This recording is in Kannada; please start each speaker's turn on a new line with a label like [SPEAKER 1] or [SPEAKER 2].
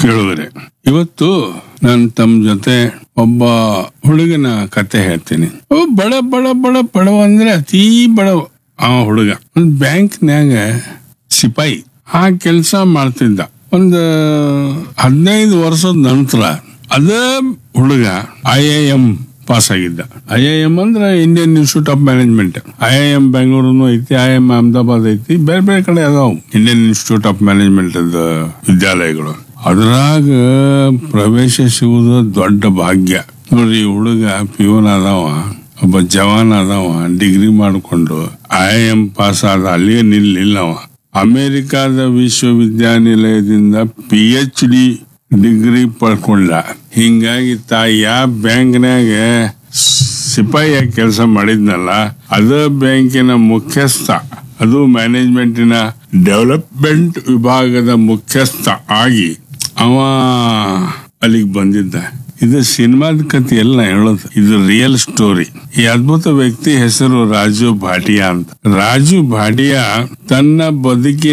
[SPEAKER 1] ಕೇಳಿದ್ರೆ ಇವತ್ತು ನಾನು ತಮ್ಮ ಜೊತೆ ಒಬ್ಬ ಹುಡುಗನ ಕತೆ ಹೇಳ್ತೀನಿ ಅವ ಬಡ ಬಡ ಬಡ ಬಡವ ಅಂದ್ರೆ ಅತೀ ಬಡವ ಆ ಹುಡುಗ ಒಂದ್ ಬ್ಯಾಂಕ್ನ್ಯಾಗ ಸಿಪಾಯಿ ಆ ಕೆಲಸ ಮಾಡ್ತಿದ್ದ ಒಂದು ಹದಿನೈದು ವರ್ಷದ ನಂತರ ಅದೇ ಹುಡುಗ ಐ ಐ ಎಂ ಪಾಸ್ ಆಗಿದ್ದ ಐ ಐ ಎಂ ಅಂದ್ರೆ Indian institute of management I I M Bengaluru ಐತಿ ಐ ಎಂ ಅಹಮದಾಬಾದ್ ಐತಿ ಬೇರೆ ಬೇರೆ ಕಡೆ ಅದಾವ ಇಂಡಿಯನ್ ಇನ್ಸ್ಟಿಟ್ಯೂಟ್ ಆಫ್ ಮ್ಯಾನೇಜ್ಮೆಂಟ್ ವಿದ್ಯಾಲಯಗಳು ಅದ್ರಾಗ ಪ್ರವೇಶ ಸಿಗುವುದು ದೊಡ್ಡ ಭಾಗ್ಯ ನೋಡ್ರಿ ಈ ಹುಡುಗ ಪಿಯೋನ್ ಅದಾವ ಒಬ್ಬ ಜವಾನ್ ಅದಾವ ಡಿಗ್ರಿ ಮಾಡಿಕೊಂಡು ಐ ಎಂ ಪಾಸ್ ಆದ ಅಲ್ಲಿಯೇ ನಿಲ್ಲಿಲ್ಲ ಅವ ಅಮೆರಿಕಾದ ವಿಶ್ವವಿದ್ಯಾನಿಲಯದಿಂದ ಪಿ ಎಚ್ ಡಿ ಡಿಗ್ರಿ ಪಡ್ಕೊಂಡ ಹಿಂಗಾಗಿ ತಾ ಯಾವ ಬ್ಯಾಂಕ್ನ್ಯಾಗ ಸಿಪಾಯಿಯ ಕೆಲಸ ಮಾಡಿದ್ನಲ್ಲ ಅದ ಬ್ಯಾಂಕಿನ ಮುಖ್ಯಸ್ಥ ಅದು ಮ್ಯಾನೇಜ್ಮೆಂಟಿನ ಡೆವಲಪ್ಮೆಂಟ್ ವಿಭಾಗದ ಮುಖ್ಯಸ್ಥ ಆಗಿ ಅವ ಅಲ್ಲಿಗೆ ಬಂದಿದ್ದ ಇದು ಸಿನಿಮಾದ ಕಥೆ ಎಲ್ಲ ಹೇಳೋದು ಇದು ರಿಯಲ್ ಸ್ಟೋರಿ ಈ ಅದ್ಭುತ ವ್ಯಕ್ತಿ ಹೆಸರು ರಾಜು ಭಾಟಿಯಾ ಅಂತ ರಾಜು ಭಾಟಿಯಾ ತನ್ನ ಬದುಕಿನ